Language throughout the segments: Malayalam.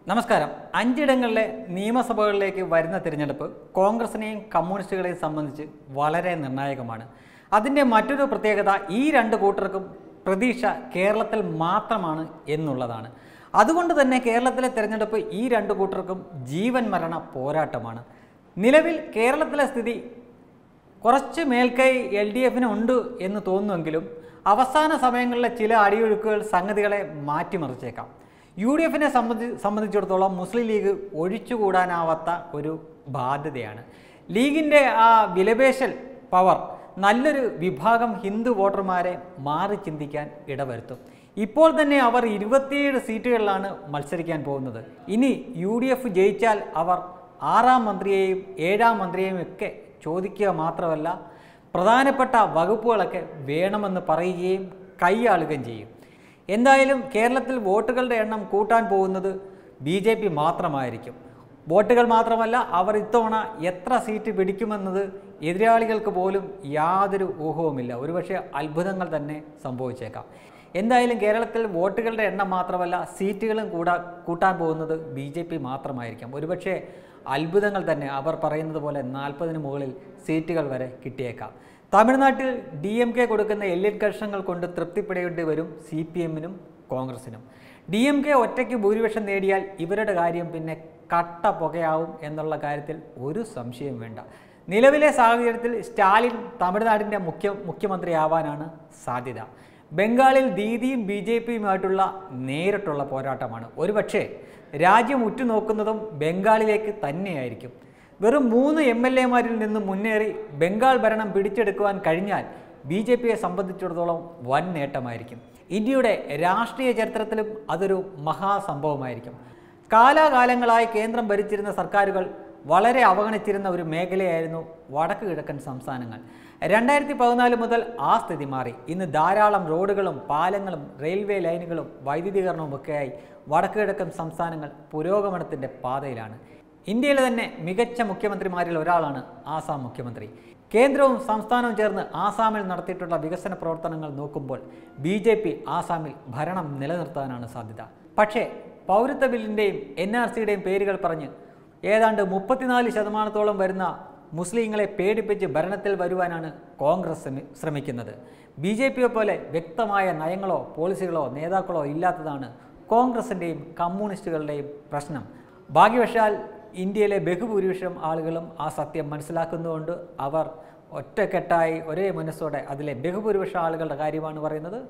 നമസ്കാരം അഞ്ചിടങ്ങളിലെ നിയമസഭകളിലേക്ക് വരുന്ന തിരഞ്ഞെടുപ്പ് കോൺഗ്രസിനെയും കമ്മ്യൂണിസ്റ്റുകളെയും സംബന്ധിച്ച് വളരെ നിർണായകമാണ് അതിൻ്റെ മറ്റൊരു പ്രത്യേകത ഈ രണ്ട് കൂട്ടർക്കും പ്രതീക്ഷ കേരളത്തിൽ മാത്രമാണ് എന്നുള്ളതാണ് അതുകൊണ്ട് തന്നെ കേരളത്തിലെ തിരഞ്ഞെടുപ്പ് ഈ രണ്ട് കൂട്ടർക്കും ജീവൻ മരണ പോരാട്ടമാണ് നിലവിൽ കേരളത്തിലെ സ്ഥിതി കുറച്ച് മേൽക്കൈ എൽ ഡി എഫിന് ഉണ്ട് എന്ന് തോന്നുമെങ്കിലും അവസാന സമയങ്ങളിലെ ചില അടിയൊഴുക്കുകൾ സംഗതികളെ മാറ്റിമറിച്ചേക്കാം യു ഡി എഫിനെ സംബന്ധി സംബന്ധിച്ചിടത്തോളം മുസ്ലിം ലീഗ് ഒഴിച്ചുകൂടാനാവാത്ത ഒരു ബാധ്യതയാണ് ലീഗിൻ്റെ ആ വിലപേശൽ പവർ നല്ലൊരു വിഭാഗം ഹിന്ദു വോട്ടർമാരെ മാറി ചിന്തിക്കാൻ ഇടവരുത്തും ഇപ്പോൾ തന്നെ അവർ ഇരുപത്തിയേഴ് സീറ്റുകളിലാണ് മത്സരിക്കാൻ പോകുന്നത് ഇനി യു ഡി എഫ് ജയിച്ചാൽ അവർ ആറാം മന്ത്രിയെയും ഏഴാം മന്ത്രിയെയും ഒക്കെ ചോദിക്കുക മാത്രമല്ല പ്രധാനപ്പെട്ട വകുപ്പുകളൊക്കെ വേണമെന്ന് പറയുകയും കൈയാളുകയും ചെയ്യും എന്തായാലും കേരളത്തിൽ വോട്ടുകളുടെ എണ്ണം കൂട്ടാൻ പോകുന്നത് ബി ജെ പി മാത്രമായിരിക്കും വോട്ടുകൾ മാത്രമല്ല അവർ ഇത്തവണ എത്ര സീറ്റ് പിടിക്കുമെന്നത് എതിരാളികൾക്ക് പോലും യാതൊരു ഊഹവുമില്ല ഒരുപക്ഷെ അത്ഭുതങ്ങൾ തന്നെ സംഭവിച്ചേക്കാം എന്തായാലും കേരളത്തിൽ വോട്ടുകളുടെ എണ്ണം മാത്രമല്ല സീറ്റുകളും കൂടാ കൂട്ടാൻ പോകുന്നത് ബി ജെ പി മാത്രമായിരിക്കാം ഒരുപക്ഷെ അത്ഭുതങ്ങൾ തന്നെ അവർ പറയുന്നത് പോലെ നാൽപ്പതിന് മുകളിൽ സീറ്റുകൾ വരെ കിട്ടിയേക്കാം തമിഴ്നാട്ടിൽ ഡി എം കെ കൊടുക്കുന്ന എല്ലിറ്റ് കർഷങ്ങൾ കൊണ്ട് തൃപ്തിപ്പെടേണ്ടി വരും സി പി എമ്മിനും കോൺഗ്രസിനും ഡി എം കെ ഒറ്റയ്ക്ക് ഭൂരിപക്ഷം നേടിയാൽ ഇവരുടെ കാര്യം പിന്നെ കട്ട പുകയാവും എന്നുള്ള കാര്യത്തിൽ ഒരു സംശയം വേണ്ട നിലവിലെ സാഹചര്യത്തിൽ സ്റ്റാലിൻ തമിഴ്നാടിൻ്റെ മുഖ്യ മുഖ്യമന്ത്രിയാവാനാണ് സാധ്യത ബംഗാളിൽ ദീദിയും ബി ജെ പിയുമായിട്ടുള്ള നേരിട്ടുള്ള പോരാട്ടമാണ് ഒരുപക്ഷെ രാജ്യം ഉറ്റുനോക്കുന്നതും ബംഗാളിലേക്ക് തന്നെയായിരിക്കും വെറും മൂന്ന് എം എൽ എമാരിൽ നിന്ന് മുന്നേറി ബംഗാൾ ഭരണം പിടിച്ചെടുക്കുവാൻ കഴിഞ്ഞാൽ ബി ജെ പിയെ സംബന്ധിച്ചിടത്തോളം വൻ നേട്ടമായിരിക്കും ഇന്ത്യയുടെ രാഷ്ട്രീയ ചരിത്രത്തിലും അതൊരു മഹാസംഭവമായിരിക്കും കാലാകാലങ്ങളായി കേന്ദ്രം ഭരിച്ചിരുന്ന സർക്കാരുകൾ വളരെ അവഗണിച്ചിരുന്ന ഒരു മേഖലയായിരുന്നു വടക്ക് കിഴക്കൻ സംസ്ഥാനങ്ങൾ രണ്ടായിരത്തി പതിനാല് മുതൽ ആ സ്ഥിതി മാറി ഇന്ന് ധാരാളം റോഡുകളും പാലങ്ങളും റെയിൽവേ ലൈനുകളും വൈദ്യുതീകരണവും ഒക്കെയായി വടക്ക് കിഴക്കൻ സംസ്ഥാനങ്ങൾ പുരോഗമനത്തിൻ്റെ പാതയിലാണ് ഇന്ത്യയിലെ തന്നെ മികച്ച മുഖ്യമന്ത്രിമാരിൽ ഒരാളാണ് ആസാം മുഖ്യമന്ത്രി കേന്ദ്രവും സംസ്ഥാനവും ചേർന്ന് ആസാമിൽ നടത്തിയിട്ടുള്ള വികസന പ്രവർത്തനങ്ങൾ നോക്കുമ്പോൾ ബി ജെ പി ആസാമിൽ ഭരണം നിലനിർത്താനാണ് സാധ്യത പക്ഷേ പൗരത്വ ബില്ലിൻ്റെയും എൻ ആർ സിയുടെയും പേരുകൾ പറഞ്ഞ് ഏതാണ്ട് മുപ്പത്തിനാല് ശതമാനത്തോളം വരുന്ന മുസ്ലിങ്ങളെ പേടിപ്പിച്ച് ഭരണത്തിൽ വരുവാനാണ് കോൺഗ്രസ് ശ്രമി- ശ്രമിക്കുന്നത് ബി ജെ പിയെ പോലെ വ്യക്തമായ നയങ്ങളോ പോളിസികളോ നേതാക്കളോ ഇല്ലാത്തതാണ് കോൺഗ്രസിൻ്റെയും കമ്മ്യൂണിസ്റ്റുകളുടെയും പ്രശ്നം ഭാഗ്യവശാൽ ഇന്ത്യയിലെ ബഹുഭൂരിപക്ഷം ആളുകളും ആ സത്യം മനസ്സിലാക്കുന്നതുകൊണ്ട് അവർ ഒറ്റക്കെട്ടായി ഒരേ മനസ്സോടെ അതിലെ ബഹുഭൂരിപക്ഷം ആളുകളുടെ കാര്യമാണ് പറയുന്നത്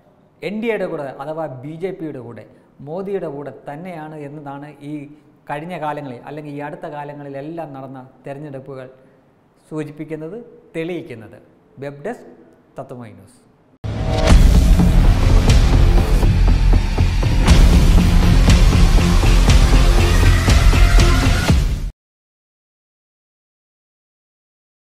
എൻ ഡി എയുടെ കൂടെ അഥവാ ബി ജെ പിയുടെ കൂടെ മോദിയുടെ കൂടെ തന്നെയാണ് എന്നതാണ് ഈ കഴിഞ്ഞ കാലങ്ങളിൽ അല്ലെങ്കിൽ ഈ അടുത്ത കാലങ്ങളിലെല്ലാം നടന്ന തെരഞ്ഞെടുപ്പുകൾ സൂചിപ്പിക്കുന്നത് തെളിയിക്കുന്നത് വെബ് ഡെസ്ക് തത്വമൈ ന്യൂസ്